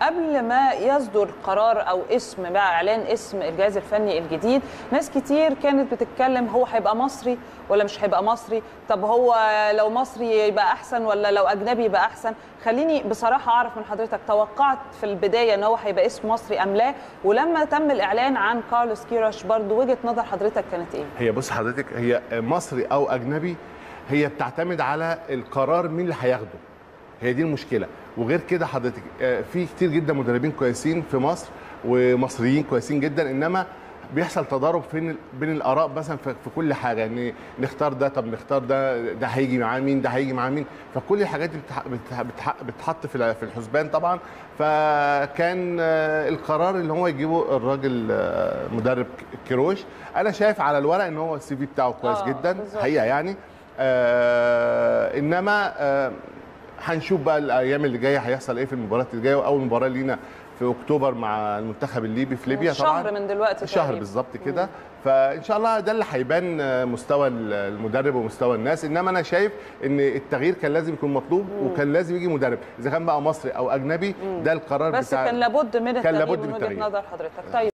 قبل ما يصدر قرار او اسم بقى اعلان اسم الجهاز الفني الجديد ناس كتير كانت بتتكلم هو هيبقى مصري ولا مش هيبقى مصري طب هو لو مصري يبقى احسن ولا لو اجنبي يبقى احسن خليني بصراحه اعرف من حضرتك توقعت في البدايه ان هو هيبقى اسم مصري ام لا ولما تم الاعلان عن كارلوس كيروش برضو وجهه نظر حضرتك كانت ايه هي بص حضرتك هي مصري او اجنبي هي بتعتمد على القرار مين اللي هياخده هي دي المشكله وغير كده حضرتك آه، في كتير جدا مدربين كويسين في مصر ومصريين كويسين جدا انما بيحصل تضارب بين بين الاراء مثلا في في كل حاجه يعني نختار ده طب نختار ده ده هيجي معاه مين ده هيجي معاه مين فكل الحاجات دي بتح- بتح- بتح- بتتحط في ال- في الحسبان طبعا فكان آه، القرار اللي هو يجيبه الراجل آه، مدرب ك- كيروش انا شايف على الورق ان هو السي في بتاعه كويس آه، جدا بالظبط. حقيقه يعني آه انما آه هنشوف بقى الايام اللي جايه هيحصل ايه في المباريات اللي جايه واول مباراه لينا في اكتوبر مع المنتخب الليبي في ليبيا طبعا شهر من دلوقتي شهر تقريباً. بالظبط كده فان شاء الله ده اللي هيبان آه، مستوى المدرب ومستوى الناس انما انا شايف ان التغيير كان لازم يكون مطلوب وكان لازم يجي مدرب اذا كان بقى مصري او اجنبي ده القرار بس بتاع كان لابد من كان التغيير لابد من من وجهه التغيير. نظر حضرتك طيب